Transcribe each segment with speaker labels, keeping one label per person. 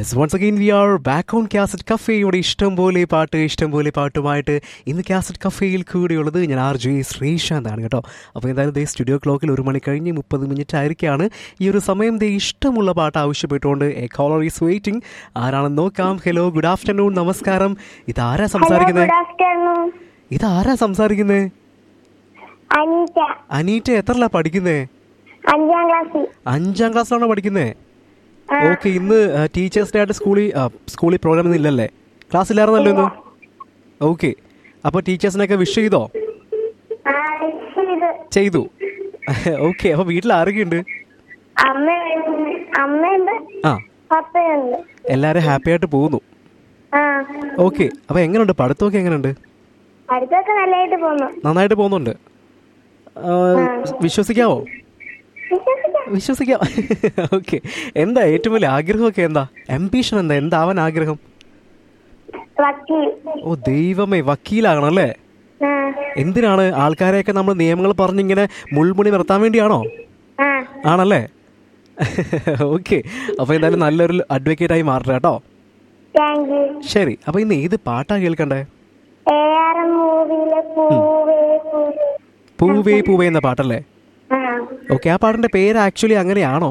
Speaker 1: Yes once again we are back on cassette cafe ഇവിടെ ഇഷ്ടം പോലെ പാട്ട് ഇഷ്ടം പോലെ പാട്ടുമായിട്ട് ഇന്ന് കാസറ്റ് കഫേയിൽ കൂടെയുള്ളത് ഞാൻ ആർ ജെ ശ്രീശാന്ത് ആണ് കേട്ടോ അപ്പോൾ എന്തായാലും ദേ സ്റ്റുഡിയോ ക്ലോക്കിൽ ഒരു മണി കഴിഞ്ഞ് മുപ്പത് മിനിറ്റ് ആയിരിക്കാണ് ഈ ഒരു സമയം ദേ ഇഷ്ടമുള്ള പാട്ട് ആവശ്യപ്പെട്ടുകൊണ്ട് എ കോളർ ഈസ് വെയിറ്റിംഗ് ആരാണെന്ന് നോക്കാം ഹലോ ഗുഡ് ആഫ്റ്റർനൂൺ നമസ്കാരം ഇതാരാ
Speaker 2: ഹലോ
Speaker 1: സംസാരിക്കുന്നത്
Speaker 2: ഗുഡ് ആഫ്റ്റർനൂൺ
Speaker 1: ഇതാരാ സംസാരിക്കുന്നത്
Speaker 2: അനിത
Speaker 1: അനീറ്റ എത്രല്ല പഠിക്കുന്നേ
Speaker 2: അഞ്ചാം ക്ലാസ്സിൽ
Speaker 1: അഞ്ചാം ക്ലാസ്സിലാണോ പഠിക്കുന്നേ
Speaker 2: ആ.
Speaker 1: ഓക്കെ ഇന്ന് ടീച്ചേഴ്സ് ഡേ ആയിട്ട് സ്കൂളിൽ ആ, സ്കൂളിൽ പ്രോഗ്രാം ഒന്നും ഇല്ലല്ലേ ക്ലാസ് ഇല്ലായിരുന്നല്ലോ ഇന്ന് ഓക്കെ അപ്പോൾ ടീച്ചേഴ്സിനൊക്കെ വിഷ് ചെയ്തോ
Speaker 2: ആ ഇത്
Speaker 1: ചെയ്തു ഓക്കെ അപ്പോൾ വീട്ടിൽ ആരൊക്കെയുണ്ട്
Speaker 2: അമ്മ അമ്മയുണ്ട്
Speaker 1: ആ
Speaker 2: പപ്പയുണ്ട്
Speaker 1: എല്ലാവരും ഹാപ്പി ആയിട്ട് പോകുന്നു
Speaker 2: ആ
Speaker 1: ഓക്കെ അപ്പോൾ എങ്ങനെയുണ്ട് പഠിത്തമൊക്കെ എങ്ങനെയുണ്ട്
Speaker 2: അടുത്തൊക്കെ നല്ലതായിട്ട് പോന്നു
Speaker 1: നന്നായിട്ട് പോകുന്നുണ്ട് ആ, വിശ്വസിക്കാവോ
Speaker 2: വിശ്വസിക്കാം
Speaker 1: വിശ്വസിക്കാം ഓക്കെ എന്താ ഏറ്റവും വലിയ ആഗ്രഹമൊക്കെ എന്താ എംബീഷൻ എന്താ എന്താവാൻ ആഗ്രഹം
Speaker 2: വക്കീൽ
Speaker 1: ഓ ദൈവമേ വക്കീലാകണം അല്ലേ
Speaker 2: ആ
Speaker 1: എന്തിനാണ് ആൾക്കാരെയൊക്കെ നമ്മൾ നിയമങ്ങൾ പറഞ്ഞിങ്ങനെ മുൾമുടി നിർത്താൻ വേണ്ടിയാണോ
Speaker 2: ആ
Speaker 1: ആണല്ലേ ഓക്കെ അപ്പോൾ എന്തായാലും നല്ലൊരു അഡ്വക്കേറ്റ് ആയി മാറട്ടെ കേട്ടോ
Speaker 2: താങ്ക് യു
Speaker 1: ശരി അപ്പോൾ ഇന്ന് ഏത് പാട്ടാ കേൾക്കണ്ടേ
Speaker 2: എ ആർ എം മൂവിയിലെ പൂവേ പൂവേ
Speaker 1: പൂവേ പൂവേ എന്ന പാട്ടല്ലേ
Speaker 2: ആ
Speaker 1: ഓക്കെ ആ പാട്ടിന്റെ പേര് ആക്ച്വലി അങ്ങനെയാണോ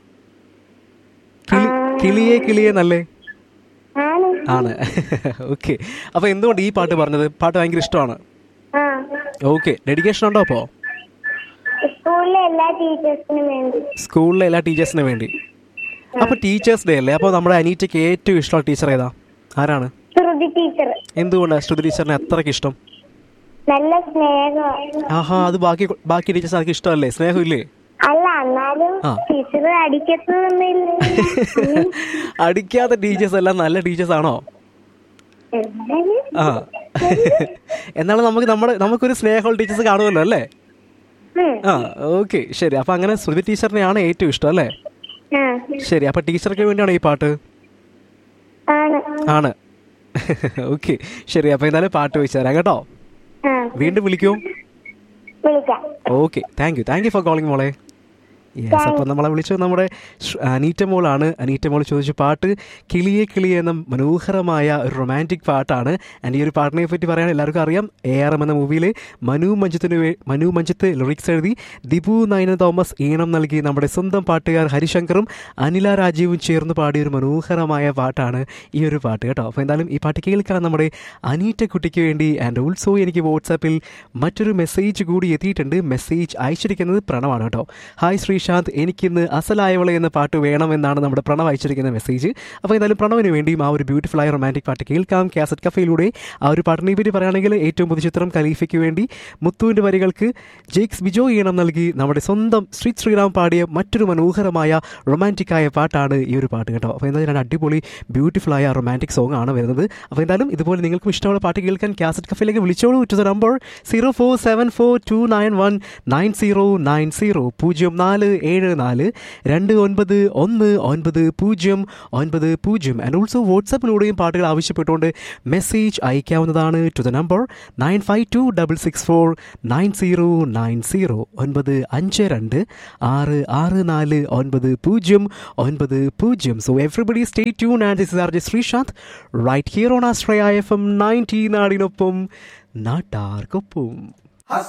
Speaker 1: കിളി കിളിയേ കിളിയേ നല്ലേ
Speaker 2: ആണ്
Speaker 1: ആണ് ഓക്കെ അപ്പോൾ എന്തുകൊണ്ട് ഈ പാട്ട് പറഞ്ഞത് പാട്ട് ഭയങ്കര ഇഷ്ടമാണ്
Speaker 2: ആ
Speaker 1: ഓക്കെ ഡെഡിക്കേഷൻ ഉണ്ടോ അപ്പോൾ
Speaker 2: സ്കൂളിലെ എല്ലാ ടീച്ചേഴ്സിനും വേണ്ടി
Speaker 1: സ്കൂളിലെ എല്ലാ ടീച്ചേഴ്സിനും വേണ്ടി അപ്പോൾ ടീച്ചേഴ്സ് ഡേ അല്ലേ അപ്പോൾ നമ്മുടെ അനീറ്റയ്ക്ക് ഏറ്റവും ഇഷ്ടമുള്ള ടീച്ചർ ഏതാ ആരാണ്
Speaker 2: ശ്രുതി ടീച്ചർ
Speaker 1: എന്തുകൊണ്ടാണ് ശ്രുതി ടീച്ചറിനെ അത്രയ്ക്ക് ഇഷ്ടം
Speaker 2: നല്ല സ്നേഹമാണ്
Speaker 1: ആഹാ അത് ബാക്കി ബാക്കി ടീച്ചേഴ്സ് എനിക്ക് ഇഷ്ടമല്ലേ സ്നേഹമില്ലേ
Speaker 2: അല്ല എന്നാലും
Speaker 1: ആ.
Speaker 2: ടീച്ചർ അടിക്കത്തൊന്നുമില്ല
Speaker 1: അടിക്കാത്ത ടീച്ചേഴ്സ് എല്ലാം നല്ല ടീച്ചേഴ്സ് ആണോ
Speaker 2: എന്നാലും
Speaker 1: ആ എന്നാലും നമുക്ക് നമ്മുടെ നമുക്കൊരു സ്നേഹമുള്ള ടീച്ചേഴ്സ് കാണുമല്ലോ അല്ലേ
Speaker 2: ഉം.
Speaker 1: ആ ഓക്കെ ശരി അപ്പം അങ്ങനെ ശ്രുതി ടീച്ചറിനെയാണ് ഏറ്റവും ഇഷ്ടം അല്ലേ
Speaker 2: ആ
Speaker 1: ശരി അപ്പം ടീച്ചർക്ക് വേണ്ടിയാണ് ഈ പാട്ട്
Speaker 2: ആണ്
Speaker 1: ആണ് ഓക്കെ ശരി അപ്പം എന്തായാലും പാട്ട് വെച്ച് തരാം കേട്ടോ
Speaker 2: ആ
Speaker 1: വീണ്ടും വിളിക്കൂ
Speaker 2: വിളിക്കാം
Speaker 1: okay thank you thank you for calling മോളെ യെസ് അപ്പം നമ്മളെ വിളിച്ചത് നമ്മുടെ ഷ്- അനീറ്റ മോളാണ് അനീറ്റ മോൾ ചോദിച്ച പാട്ട് കിളിയെ കിളിയെ എന്ന മനോഹരമായ ഒരു റൊമാൻറ്റിക് പാട്ടാണ് ആൻഡ് ഈ ഒരു പാട്ടിനെ പറ്റി പറയാൻ എല്ലാവർക്കും അറിയാം എ ആർ എം എന്ന മൂവിയിൽ മനു മഞ്ജത്തിന് വേ- മനു മഞ്ജത്ത് ലിറിക്സ് എഴുതി ദിബു നയന തോമസ് ഈണം നൽകി നമ്മുടെ സ്വന്തം പാട്ടുകാർ ഹരിശങ്കറും അനില രാജീവും ചേർന്ന് പാടിയ ഒരു മനോഹരമായ പാട്ടാണ് ഈ ഒരു പാട്ട് കേട്ടോ അപ്പോൾ എന്തായാലും ഈ പാട്ട് കേൾക്കാൻ നമ്മുടെ അനീറ്റ കുട്ടിക്ക് വേണ്ടി ആൻഡ് ഓൾസോ എനിക്ക് വാട്സാപ്പിൽ മറ്റൊരു മെസ്സേജ് കൂടി എത്തിയിട്ടുണ്ട് മെസ്സേജ് അയച്ചിരിക്കുന്നത് പ്രണവാണ് കേട്ടോ ഹായ് ശ്രീശാന്ത് എനിക്കിന്ന് അസലായവളെ എന്ന പാട്ട് വേണമെന്നാണ് നമ്മുടെ പ്രണവ് അയച്ചിരിക്കുന്ന മെസ്സേജ് അപ്പോൾ എന്തായാലും പ്രണവിന് വേണ്ടിയും ആ ഒരു ബ്യൂട്ടിഫുൾ ആയ റൊമാൻറ്റിക് പാട്ട് കേൾക്കാം കാസറ്റ് കഫയിലൂടെ ആ ഒരു പാട്ടിനെ പറ്റി പറയുകയാണെങ്കിൽ ഏറ്റവും പുതിയ ചിത്രം ഖലീഫയ്ക്ക് വേണ്ടി മുത്തുവിൻ്റെ വരികൾക്ക് ജെയ്ക്സ് ബിജോ ഈണം നൽകി നമ്മുടെ സ്വന്തം ശ്രീ ശ്രീറാം പാടിയ മറ്റൊരു മനോഹരമായ റൊമാൻറ്റിക് ആയ പാട്ടാണ് ഈ ഒരു പാട്ട് കേട്ടോ അപ്പോൾ എന്തായാലും അടിപൊളി ബ്യൂട്ടിഫുൾ ആയ റൊമാൻറ്റിക് സോങ് ആണ് വരുന്നത് അപ്പോൾ എന്തായാലും ഇതുപോലെ നിങ്ങൾക്കും ഇഷ്ടമുള്ള പാട്ട് കേൾക്കാൻ കാസറ്റ് കഫയിലേക്ക് വിളിച്ചോളൂ to the number zero four seven four two nine one nine zero nine zero പൂജ്യം നാല് ഏഴ് നാല് രണ്ട് ഒൻപത് ഒന്ന് ഒൻപത് പൂജ്യം ഒൻപത് പൂജ്യം ആൻഡ് ഓൾസോ വാട്സപ്പിലൂടെയും പാട്ടുകൾ ആവശ്യപ്പെട്ടുകൊണ്ട് മെസ്സേജ് അയക്കാവുന്നതാണ് to the number nine five two double six four nine zero nine zero ഒൻപത് അഞ്ച് രണ്ട് ആറ് ആറ് നാല് ഒൻപത് പൂജ്യം ഒൻപത് പൂജ്യം so everybody stay tune and this R J Sreesanth right here on Ashraya F M ninety നാടിനൊപ്പം നാട്ടാർക്കൊപ്പം